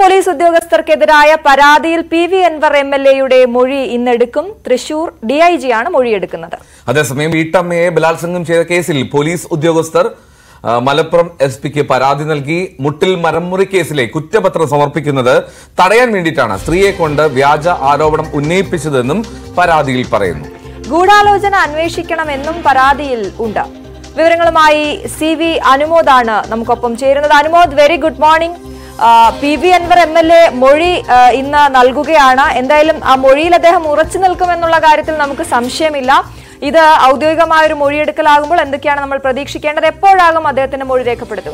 police ഉദ്യോഗസ്ഥർക്കെതിരായ പരാതിയിൽ P V Anwar M L എയുടെ മൊഴി ഇന്നെടുക്കും തൃശൂർ ഡിഐജിയാണ് മൊഴിയെടുക്കുന്നത് അതേസമയം വീട്ടമ്മയെ ബലാത്സംഗം ചെയ്ത കേസിൽ പോലീസ് ഉദ്യോഗസ്ഥർ ആ, മലപ്പുറം എസ് പിക്ക് പരാതി നൽകി മുട്ടിൽ മരംമുറി കേസിലെ കുറ്റപത്രം സമർപ്പിക്കുന്നത് തടയാൻ വേണ്ടിയിട്ടാണ് സ്ത്രീയെ കൊണ്ട് വ്യാജ ആരോപണം ഉന്നയിപ്പിച്ചതെന്നും പരാതിയിൽ പറയുന്നു ഗൂഢാലോചന അന്വേഷിക്കണമെന്നും പരാതിയിൽ ഉണ്ട് വിവരങ്ങളുമായി സി വി അനുമോദാണ് നമുക്കൊപ്പം ചേരുന്നത് Anumod very good morning P V Anwar M L A മൊഴി ആ, ഇന്ന് നൽകുകയാണ് എന്തായാലും ആ മൊഴിയിൽ അദ്ദേഹം ഉറച്ചു നിൽക്കുമെന്നുള്ള കാര്യത്തിൽ നമുക്ക് സംശയമില്ല ഇത് ഔദ്യോഗികമായ ഒരു മൊഴിയെടുക്കലാകുമ്പോൾ എന്തൊക്കെയാണ് നമ്മൾ പ്രതീക്ഷിക്കേണ്ടത് എപ്പോഴാകും അദ്ദേഹത്തിന്റെ മൊഴി രേഖപ്പെടുത്തുക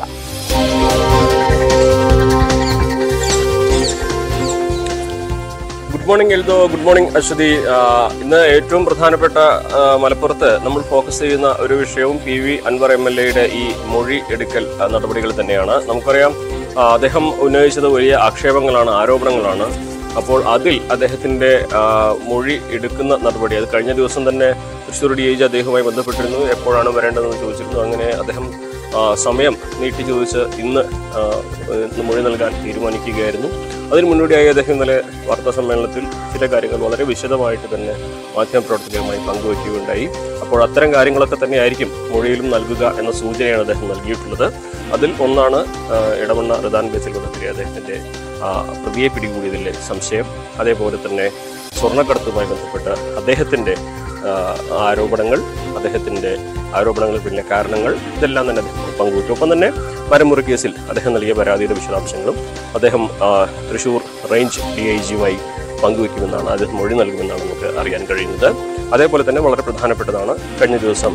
good morning Eldho good morning Aswathy ആ, ഇന്ന് ഏറ്റവും പ്രധാനപ്പെട്ട ആ, മലപ്പുറത്ത് നമ്മൾ ഫോക്കസ് ചെയ്യുന്ന ഒരു വിഷയവും P V Anwar M L എയുടെ ഈ മൊഴി എടുക്കൽ ആ, നടപടികൾ തന്നെയാണ് നമുക്കറിയാം ആ, അദ്ദേഹം ഉന്നയിച്ചത് വലിയ ആക്ഷേപങ്ങളാണ് ആരോപണങ്ങളാണ് അപ്പോൾ അതിൽ അദ്ദേഹത്തിന്റെ ആ, മൊഴി എടുക്കുന്ന നടപടി അത് കഴിഞ്ഞ ദിവസം തന്നെ തൃശ്ശൂർ ഡി ഐ ജി അദ്ദേഹവുമായി ബന്ധപ്പെട്ടിരുന്നു എപ്പോഴാണ് വരേണ്ടതെന്ന് ചോദിച്ചിരുന്നു അങ്ങനെ അദ്ദേഹം ആ, സമയം നീട്ടി ചോദിച്ച് ഇന്ന് ആ, ഇന്ന് മൊഴി നൽകാൻ തീരുമാനിക്കുകയായിരുന്നു അതിന് മുന്നോടിയായി അദ്ദേഹം ഇന്നലെ വാർത്താ സമ്മേളനത്തിൽ ചില കാര്യങ്ങൾ വളരെ വിശദമായിട്ട് തന്നെ മാധ്യമപ്രവർത്തകരുമായി പങ്കുവയ്ക്കുകയുണ്ടായി അപ്പോൾ അത്തരം കാര്യങ്ങളൊക്കെ തന്നെയായിരിക്കും മൊഴിയിലും നൽകുക എന്ന സൂചനയാണ് അദ്ദേഹം നൽകിയിട്ടുള്ളത് അതിൽ ഒന്നാണ് ആ, ഇടവണ്ണ റിദാൻ ബേസിൽ വധത്തിലെ അദ്ദേഹത്തിന്റെ ആ, പ്രതിയെ പിടികൂടിയതിലെ സംശയം അതേപോലെ തന്നെ സ്വർണ്ണക്കടത്തുമായി ബന്ധപ്പെട്ട് അദ്ദേഹത്തിന്റെ ആ, ആരോപണങ്ങൾ അദ്ദേഹത്തിന്റെ ആരോപണങ്ങൾ പിന്നെ കാരണങ്ങൾ ഇതെല്ലാം തന്നെ അദ്ദേഹം പങ്കുവച്ചു ഒപ്പം തന്നെ മരമുറി കേസിൽ അദ്ദേഹം നൽകിയ പരാതിയുടെ വിശദാംശങ്ങളും അദ്ദേഹം ആ, തൃശൂർ റേഞ്ച് ഡി ഐ ജിയുമായി പങ്കുവെക്കുമെന്നാണ് അദ്ദേഹം മൊഴി നൽകുമെന്നാണ് നമുക്ക് അറിയാൻ കഴിയുന്നത് അതേപോലെ തന്നെ വളരെ പ്രധാനപ്പെട്ടതാണ് കഴിഞ്ഞ ദിവസം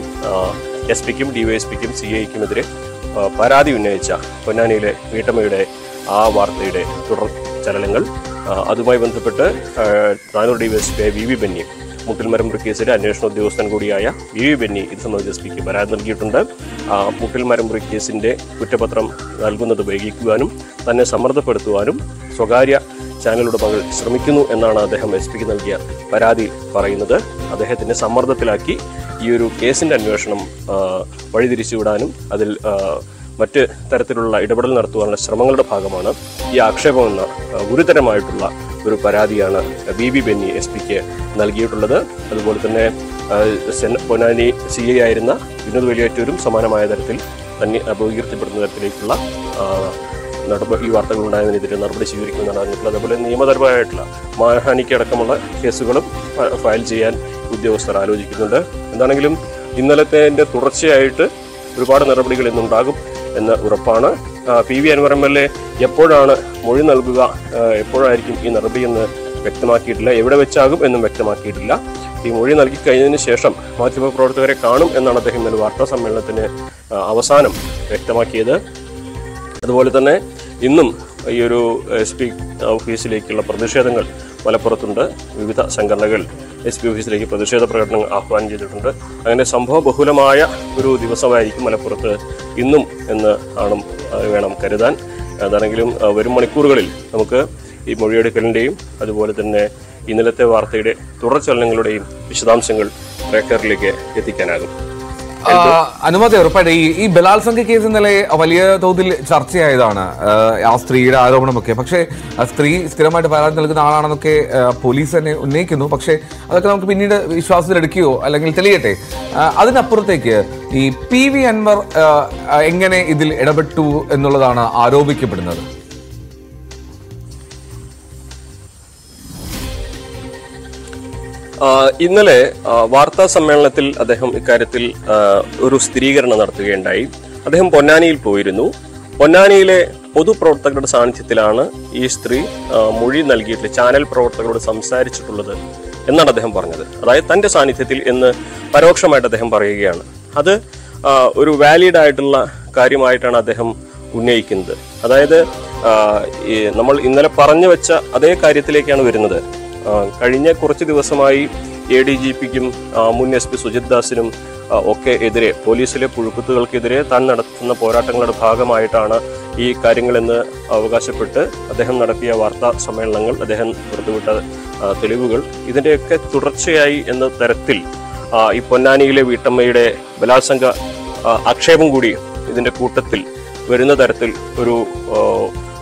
എസ് പിക്കും ഡിവൈഎസ്പിക്കും സി ഐക്കുമെതിരെ പരാതി ഉന്നയിച്ച പൊന്നാനിയിലെ വീട്ടമ്മയുടെ ആ വാർത്തയുടെ തുടർ ചലനങ്ങൾ ആ, അതുമായി ബന്ധപ്പെട്ട് ആ, Tanur DYSP V V Benny മുട്ടിൽമരം കേസിലെ അന്വേഷണ ഉദ്യോഗസ്ഥൻ കൂടിയായ വി വി ബെന്നി ഇത് സംബന്ധിച്ച് എസ് പിക്ക് പരാതി നൽകിയിട്ടുണ്ട് ആ, മുട്ടിൽമരം കേസിന്റെ കുറ്റപത്രം നൽകുന്നത് വൈകിക്കുവാനും തന്നെ സമ്മർദ്ദപ്പെടുത്തുവാനും സ്വകാര്യ ചാനൽ ഉടമകൾ ശ്രമിക്കുന്നു എന്നാണ് അദ്ദേഹം എസ് പിക്ക് നൽകിയ പരാതിയിൽ പറയുന്നത് അദ്ദേഹത്തിന്റെ സമ്മർദ്ദത്തിലാക്കി ഈ ഒരു കേസിന്റെ അന്വേഷണം ആ, വഴിതിരിച്ചുവിടാനും അതിൽ ആ, മറ്റ് തരത്തിലുള്ള ഇടപെടൽ നടത്തുവാനുള്ള ശ്രമങ്ങളുടെ ഭാഗമാണ് ഈ ആക്ഷേപമെന്ന ആ, ഗുരുതരമായിട്ടുള്ള ഒരു പരാതിയാണ് ബി ബി ബെന്നി എസ് പിക്ക് നൽകിയിട്ടുള്ളത് അതുപോലെ തന്നെ ആ, സെൻ- പൊന്നാനി സി ഐ ആയിരുന്ന വിനോദ് വലിയേറ്റൂരും സമാനമായ തരത്തിൽ തന്നെ അപകീർത്തിപ്പെടുന്ന തരത്തിലേക്കുള്ള ആ, നടപടി ഈ വാർത്തകൾ ഉണ്ടായതിനെതിരെ നടപടി സ്വീകരിക്കുമെന്നാണ് അറിഞ്ഞിട്ടുള്ളത് അതുപോലെ നിയമപരമായിട്ടുള്ള മാനഹാനിക്ക് അടക്കമുള്ള കേസുകളും ഫ- ഫയൽ ചെയ്യാൻ ഉദ്യോഗസ്ഥർ ആലോചിക്കുന്നുണ്ട് എന്താണെങ്കിലും ഇന്നലത്തെ തുടർച്ചയായിട്ട് ഒരുപാട് നടപടികൾ ഇന്നുണ്ടാകും എന്ന് ഉറപ്പാണ് ആ, P V Anwar M L A എപ്പോഴാണ് മൊഴി നൽകുക ആ, എപ്പോഴായിരിക്കും ഈ നടപടി എന്ന് വ്യക്തമാക്കിയിട്ടില്ല എവിടെ വെച്ചാകും എന്നും വ്യക്തമാക്കിയിട്ടില്ല ഈ മൊഴി നൽകി കഴിഞ്ഞതിന് ശേഷം മാധ്യമപ്രവർത്തകരെ കാണും എന്നാണ് അദ്ദേഹം ഇന്നലെ വാർത്താ സമ്മേളനത്തിന് ആ, അവസാനം വ്യക്തമാക്കിയത് അതുപോലെ തന്നെ ഇന്നും ഈ ഒരു എസ് പി ഓഫീസിലേക്കുള്ള പ്രതിഷേധങ്ങൾ മലപ്പുറത്തുണ്ട് വിവിധ സംഘടനകൾ എസ് പി ഓഫീസിലേക്ക് പ്രതിഷേധ പ്രകടനങ്ങൾ ആഹ്വാനം ചെയ്തിട്ടുണ്ട് അങ്ങനെ സംഭവ ബഹുലമായ ഒരു ദിവസമായിരിക്കും മലപ്പുറത്ത് ഇന്നും എന്ന് ആണ് ആ, വേണം കരുതാൻ അതാണെങ്കിലും ആ, വരും മണിക്കൂറുകളിൽ നമുക്ക് ഈ മൊഴിയെടുക്കലിൻ്റെയും അതുപോലെ തന്നെ ഇന്നലത്തെ വാർത്തയുടെ തുടർചലനങ്ങളുടെയും വിശദാംശങ്ങൾ പ്രേക്ഷകരിലേക്ക് എത്തിക്കാനാകും ആ, അനുമതി ഉറപ്പായിട്ട് ഈ ഈ ബലാത്സംഗ കേസ് ഇന്നലെ വലിയ തോതിൽ ചർച്ചയായതാണ് ആ, ആ സ്ത്രീയുടെ ആരോപണമൊക്കെ പക്ഷേ ആ സ്ത്രീ സ്ഥിരമായിട്ട് പരാതി നൽകുന്ന ആളാണെന്നൊക്കെ ആ, പോലീസ് തന്നെ ഉന്നയിക്കുന്നു പക്ഷേ അതൊക്കെ നമുക്ക് പിന്നീട് വിശ്വാസത്തിലെടുക്കുകയോ അല്ലെങ്കിൽ തെളിയട്ടെ ആ, അതിനപ്പുറത്തേക്ക് ഈ പി വി അൻവർ ആ, ആ, എങ്ങനെ ഇതിൽ ഇടപെട്ടു എന്നുള്ളതാണ് ആരോപിക്കപ്പെടുന്നത് ആ, ഇന്നലെ ആ, വാർത്താ സമ്മേളനത്തിൽ അദ്ദേഹം ഇക്കാര്യത്തിൽ ആ, ഒരു സ്ഥിരീകരണം നടത്തുകയുണ്ടായി അദ്ദേഹം പൊന്നാനിയിൽ പോയിരുന്നു പൊന്നാനിയിലെ പൊതുപ്രവർത്തകരുടെ സാന്നിധ്യത്തിലാണ് ഈ സ്ത്രീ ആ, മൊഴി നൽകിയിട്ട് ചാനൽ പ്രവർത്തകരോട് സംസാരിച്ചിട്ടുള്ളത് എന്നാണ് അദ്ദേഹം പറഞ്ഞത് അതായത് തന്റെ സാന്നിധ്യത്തിൽ എന്ന് പരോക്ഷമായിട്ട് അദ്ദേഹം പറയുകയാണ് അത് ആ, ഒരു വാലിഡ് ആയിട്ടുള്ള കാര്യമായിട്ടാണ് അദ്ദേഹം ഉന്നയിക്കുന്നത് അതായത് ആ, ഈ നമ്മൾ ഇന്നലെ പറഞ്ഞു വെച്ച അതേ കാര്യത്തിലേക്കാണ് വരുന്നത് ആ, കഴിഞ്ഞ കുറച്ച് ദിവസമായി എ ഡി ജി പിക്കും മുൻ എസ് പി സുജിത് ദാസിനും ആ, ഒക്കെ എതിരെ പോലീസിലെ പുഴുക്കുത്തുകൾക്കെതിരെ താൻ നടത്തുന്ന പോരാട്ടങ്ങളുടെ ഭാഗമായിട്ടാണ് ഈ കാര്യങ്ങളെന്ന് അവകാശപ്പെട്ട് അദ്ദേഹം നടത്തിയ വാർത്താ സമ്മേളനങ്ങൾ അദ്ദേഹം പുറത്തുവിട്ട ആ, തെളിവുകൾ ഇതിന്റെയൊക്കെ തുടർച്ചയായി എന്ന തരത്തിൽ ആ, ഈ പൊന്നാനിയിലെ വീട്ടമ്മയുടെ ബലാത്സംഗ ആ, ആക്ഷേപം കൂടി ഇതിന്റെ കൂട്ടത്തിൽ വരുന്ന തരത്തിൽ ഒരു ആ,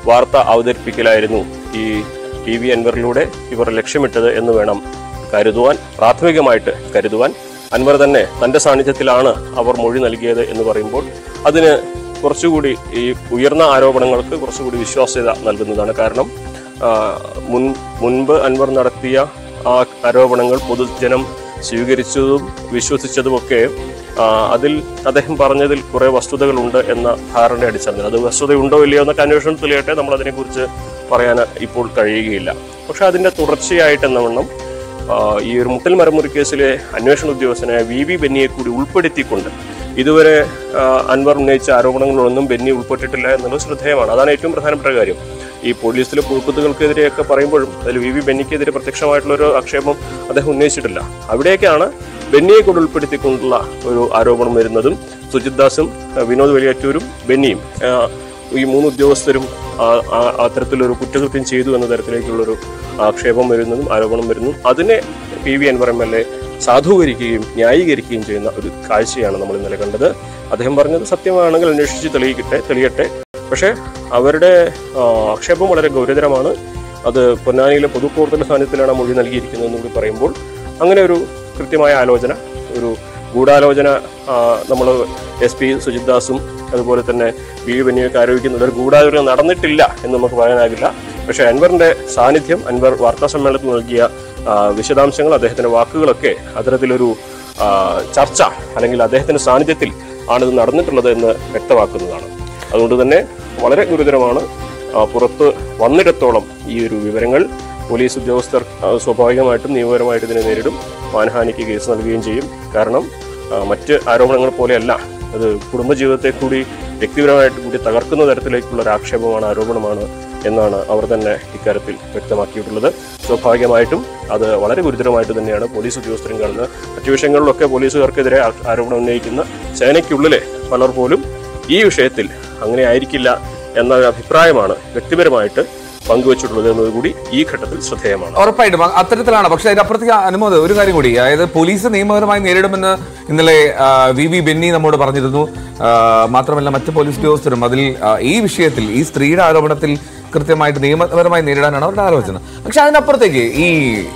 വാർത്ത അവതരിപ്പിക്കലായിരുന്നു ഈ ടി വി അൻവറിലൂടെ ഇവർ ലക്ഷ്യമിട്ടത് എന്ന് വേണം കരുതുവാൻ പ്രാഥമികമായിട്ട് കരുതുവാൻ അൻവർ തന്നെ തന്റെ സാന്നിധ്യത്തിലാണ് അവർ മൊഴി നൽകിയത് എന്ന് പറയുമ്പോൾ അതിന് കുറച്ചുകൂടി ഈ ഉയർന്ന ആരോപണങ്ങൾക്ക് കുറച്ചുകൂടി വിശ്വാസ്യത നൽകുന്നതാണ് കാരണം ആ, മുൻ മുൻപ് അൻവർ നടത്തിയ ആ ആരോപണങ്ങൾ പൊതുജനം സ്വീകരിച്ചതും വിശ്വസിച്ചതുമൊക്കെ ആ, അതിൽ അദ്ദേഹം പറഞ്ഞതിൽ കുറെ വസ്തുതകളുണ്ട് എന്ന ധാരണ അടിസ്ഥാനത്തിൽ അത് വസ്തുതയുണ്ടോ ഇല്ലയോ എന്നൊക്കെ അന്വേഷണം തെളിയട്ടെ നമ്മൾ അതിനെക്കുറിച്ച് പറയാൻ ഇപ്പോൾ കഴിയുകയില്ല പക്ഷെ അതിന്റെ തുടർച്ചയായിട്ട് എന്ന വണ്ണം ആ, ഈ ഒരു മുട്ടൽ മരമുറി കേസിലെ അന്വേഷണ ഉദ്യോഗസ്ഥനായ വി വി ബെന്നിയെ കൂടി ഉൾപ്പെടുത്തിക്കൊണ്ട് ഇതുവരെ ആ, അൻവർ ഉന്നയിച്ച ആരോപണങ്ങളൊന്നും ബെന്നി ഉൾപ്പെട്ടിട്ടില്ല എന്നുള്ളത് ശ്രദ്ധേയമാണ് അതാണ് ഏറ്റവും പ്രധാനപ്പെട്ട കാര്യം ഈ പോലീസിലെ പുഴുക്കുത്തുകൾക്കെതിരെയൊക്കെ പറയുമ്പോഴും അതിൽ വി വി ബെന്നിക്കെതിരെ പ്രത്യക്ഷമായിട്ടുള്ള ഒരു ആക്ഷേപം അദ്ദേഹം ഉന്നയിച്ചിട്ടില്ല അവിടെയൊക്കെയാണ് ബെന്നിയെ കൂടി ഉൾപ്പെടുത്തിക്കൊണ്ടുള്ള ഒരു ആരോപണം വരുന്നതും സുജിത് ദാസും ആ, വിനോദ് വലിയാറ്റൂരും ബെന്നിയും ആ, ഈ മൂന്ന് ഉദ്യോഗസ്ഥരും ആ- ആ- അത്തരത്തിലൊരു കുറ്റകൃത്യം ചെയ്തു എന്ന തരത്തിലേക്കുള്ളൊരു ആക്ഷേപം വരുന്നതും ആരോപണം വരുന്നതും അതിനെ P V Anwar M L A സാധൂകരിക്കുകയും ന്യായീകരിക്കുകയും ചെയ്യുന്ന ഒരു കാഴ്ചയാണ് നമ്മൾ ഇന്നലെ കണ്ടത് അദ്ദേഹം പറഞ്ഞത് സത്യമാണെങ്കിൽ അന്വേഷിച്ച് തെളിയിക്കട്ടെ തെളിയട്ടെ പക്ഷേ അവരുടെ ആ, ആക്ഷേപം വളരെ ഗൗരവതരമാണ് അത് പൊന്നാനിയിലെ പൊതുപ്രവർത്തന സ്ഥാനത്തിലാണ് മൊഴി നൽകിയിരിക്കുന്നതെന്ന് കൂടി പറയുമ്പോൾ അങ്ങനെ ഒരു കൃത്യമായ ആലോചന ഒരു ഗൂഢാലോചന നമ്മൾ എസ് പി സുജിത് ദാസും അതുപോലെ തന്നെ വി വി ബെന്നിയൊക്കെ ആരോപിക്കുന്നത് ഒരു ഗൂഢാലോചന നടന്നിട്ടില്ല എന്ന് നമുക്ക് പറയാനാകില്ല പക്ഷേ അൻവറിന്റെ സാന്നിധ്യം അൻവർ വാർത്താ സമ്മേളനത്തിൽ നൽകിയ ആ, വിശദാംശങ്ങൾ അദ്ദേഹത്തിന്റെ വാക്കുകളൊക്കെ അത്തരത്തിലൊരു ആ, ചർച്ച അല്ലെങ്കിൽ അദ്ദേഹത്തിന്റെ സാന്നിധ്യത്തിൽ ആണിത് നടന്നിട്ടുള്ളത് എന്ന് വ്യക്തമാക്കുന്നതാണ് അതുകൊണ്ട് തന്നെ വളരെ ഗുരുതരമാണ് ആ, പുറത്ത് വന്നിടത്തോളം ഈ ഒരു വിവരങ്ങൾ പോലീസ് ഉദ്യോഗസ്ഥർ ആ, സ്വാഭാവികമായിട്ടും നിയമപരമായിട്ട് ഇതിനെ നേരിടും മാനഹാനിക്ക് കേസ് നൽകുകയും ചെയ്യും കാരണം ആ, മറ്റ് ആരോപണങ്ങൾ പോലെയല്ല അത് കുടുംബജീവിതത്തെ കൂടി വ്യക്തിപരമായിട്ട് കൂടി തകർക്കുന്ന തരത്തിലേക്കുള്ള ഒരു ആക്ഷേപമാണ് ആരോപണമാണ് എന്നാണ് അവർ തന്നെ ഇക്കാര്യത്തിൽ വ്യക്തമാക്കിയിട്ടുള്ളത് സ്വാഭാവികമായിട്ടും അത് വളരെ ഗുരുതരമായിട്ട് തന്നെയാണ് പോലീസ് ഉദ്യോഗസ്ഥരും കാണുന്നത് മറ്റു വിഷയങ്ങളിലൊക്കെ പോലീസുകാർക്കെതിരെ ആ- ആരോപണം ഉന്നയിക്കുന്ന സേനയ്ക്കുള്ളിലെ പലർ പോലും ഈ വിഷയത്തിൽ അങ്ങനെ ആയിരിക്കില്ല എന്ന ഒരു അഭിപ്രായമാണ് വ്യക്തിപരമായിട്ട് പങ്കുവച്ചിട്ടുള്ളത് എന്നതുകൂടി ഈ ഘട്ടത്തിൽ ശ്രദ്ധേയമാണ് ഉറപ്പായിട്ടും അ- അത്തരത്തിലാണ് പക്ഷെ അതിനപ്പുറത്തേക്ക് അനുമോദ് ഒരു കാര്യം കൂടി അതായത് പോലീസ് നിയമപരമായി നേരിടുമെന്ന് ഇന്നലെ ആ, വി വി ബെന്നി നമ്മോട് പറഞ്ഞിരുന്നു ആ, മാത്രമല്ല മറ്റ് പോലീസ് ഉദ്യോഗസ്ഥരും അതിൽ ആ, ഈ വിഷയത്തിൽ ഈ സ്ത്രീയുടെ ആരോപണത്തിൽ കൃത്യമായിട്ട് നിയമപരമായി നേരിടാനാണ് അവരുടെ ആലോചന പക്ഷെ അതിനപ്പുറത്തേക്ക് ഈ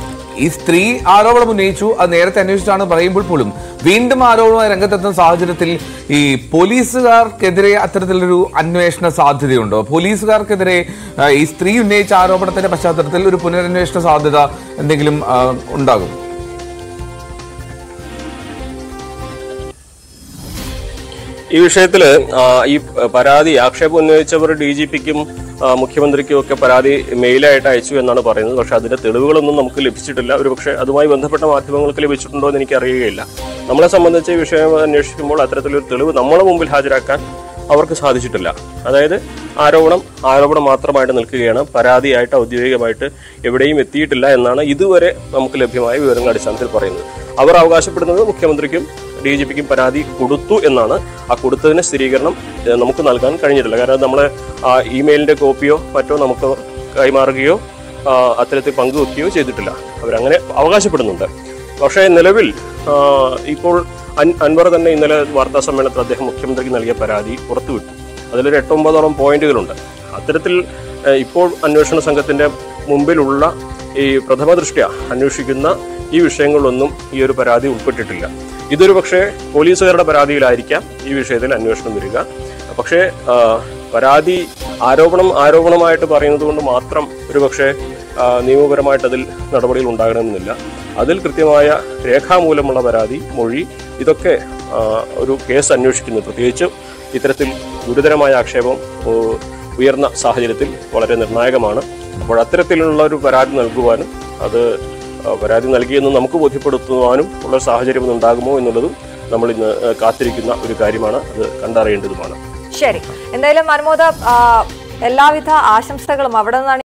ഈ സ്ത്രീ ആരോപണം ഉന്നയിച്ചു അത് നേരത്തെ അന്വേഷിച്ചാണ് പറയുമ്പോൾ പോലും വീണ്ടും ആരോപണമായി രംഗത്തെത്തുന്ന സാഹചര്യത്തിൽ ഈ പോലീസുകാർക്കെതിരെ അത്തരത്തിലൊരു അന്വേഷണ സാധ്യതയുണ്ടോ പോലീസുകാർക്കെതിരെ ആ, ഈ സ്ത്രീ ഉന്നയിച്ച ആരോപണത്തിന്റെ പശ്ചാത്തലത്തിൽ ഒരു പുനരന്വേഷണ സാധ്യത എന്തെങ്കിലും ആ, ഉണ്ടാകും ഈ വിഷയത്തിൽ ഈ പരാതി ആക്ഷേപം ഉന്നയിച്ചവർ ഡി ജി പിക്കും മുഖ്യമന്ത്രിക്കും ഒക്കെ പരാതി മെയിലായിട്ട് അയച്ചു എന്നാണ് പറയുന്നത് പക്ഷെ അതിന്റെ തെളിവുകളൊന്നും നമുക്ക് ലഭിച്ചിട്ടില്ല ഒരു പക്ഷേ അതുമായി ബന്ധപ്പെട്ട മാധ്യമങ്ങൾക്ക് ലഭിച്ചിട്ടുണ്ടോ എന്ന് എനിക്ക് അറിയുകയില്ല നമ്മളെ സംബന്ധിച്ച് ഈ വിഷയം അന്വേഷിക്കുമ്പോൾ അത്തരത്തിലൊരു തെളിവ് നമ്മളെ മുമ്പിൽ ഹാജരാക്കാൻ അവർക്ക് സാധിച്ചിട്ടില്ല അതായത് ആരോപണം ആരോപണം മാത്രമായിട്ട് നിൽക്കുകയാണ് പരാതിയായിട്ട് ഔദ്യോഗികമായിട്ട് എവിടെയും എത്തിയിട്ടില്ല എന്നാണ് ഇതുവരെ നമുക്ക് ലഭ്യമായ വിവരങ്ങൾ അടിസ്ഥാനത്തിൽ പറയുന്നത് അവർ അവകാശപ്പെടുന്നത് മുഖ്യമന്ത്രിക്കും ഡി ജി പിക്കും പരാതി കൊടുത്തു എന്നാണ് ആ കൊടുത്തതിന് സ്ഥിരീകരണം ഏഹ്, നമുക്ക് നൽകാൻ കഴിഞ്ഞിട്ടില്ല കാരണം നമ്മൾ ആ ഇമെയിലിന്റെ കോപ്പിയോ മറ്റോ നമുക്ക് കൈമാറുകയോ ആ, അത്തരത്തിൽ പങ്കുവെക്കുകയോ ചെയ്തിട്ടില്ല അവരങ്ങനെ അവകാശപ്പെടുന്നുണ്ട് പക്ഷേ നിലവിൽ ആ, ഇപ്പോൾ അൻ- അൻവർ തന്നെ ഇന്നലെ വാർത്താ സമ്മേളനത്തിൽ അദ്ദേഹം മുഖ്യമന്ത്രിക്ക് നൽകിയ പരാതി പുറത്തുവിട്ടു അതിലൊരു എട്ടൊമ്പതോളം പോയിന്റുകളുണ്ട് അത്തരത്തിൽ ഏഹ്, ഇപ്പോൾ അന്വേഷണ സംഘത്തിന്റെ മുമ്പിലുള്ള ഈ പ്രഥമ ദൃഷ്ട്യ അന്വേഷിക്കുന്ന ഈ വിഷയങ്ങളിലൊന്നും ഈ ഒരു പരാതി ഉൾപ്പെട്ടിട്ടില്ല ഇതൊരു പക്ഷേ പോലീസുകാരുടെ പരാതിയിലായിരിക്കാം ഈ വിഷയത്തിൽ അന്വേഷണം വരിക പക്ഷേ ആ, പരാതി ആരോപണം ആരോപണമായിട്ട് പറയുന്നത് കൊണ്ട് മാത്രം ഒരു പക്ഷേ ആ, നിയമപരമായിട്ട് അതിൽ നടപടികൾ ഉണ്ടാകണമെന്നില്ല അതിൽ കൃത്യമായ രേഖാമൂലമുള്ള പരാതി മൊഴി ഇതൊക്കെ ആ, ഒരു കേസ് അന്വേഷിക്കുന്നു പ്രത്യേകിച്ച് ഇത്തരത്തിൽ ഗുരുതരമായ ആക്ഷേപം ഓ, ഉയർന്ന സാഹചര്യത്തിൽ വളരെ നിർണായകമാണ് അപ്പോൾ അത്തരത്തിലുള്ള ഒരു പരാതി നൽകുവാനും അത് ആ, പരാതി നൽകിയെന്ന് നമുക്ക് ബോധ്യപ്പെടുത്തുവാനും ഉള്ള സാഹചര്യം ഉണ്ടാകുമോ എന്നുള്ളതും നമ്മൾ ഇന്ന് ആ, കാത്തിരിക്കുന്ന ഒരു കാര്യമാണ് അത് കണ്ടറിയേണ്ടതുമാണ് ശരി എന്തായാലും അനുമോദ ആ, എല്ലാവിധ ആശംസകളും അവിടെ നിന്നാണ്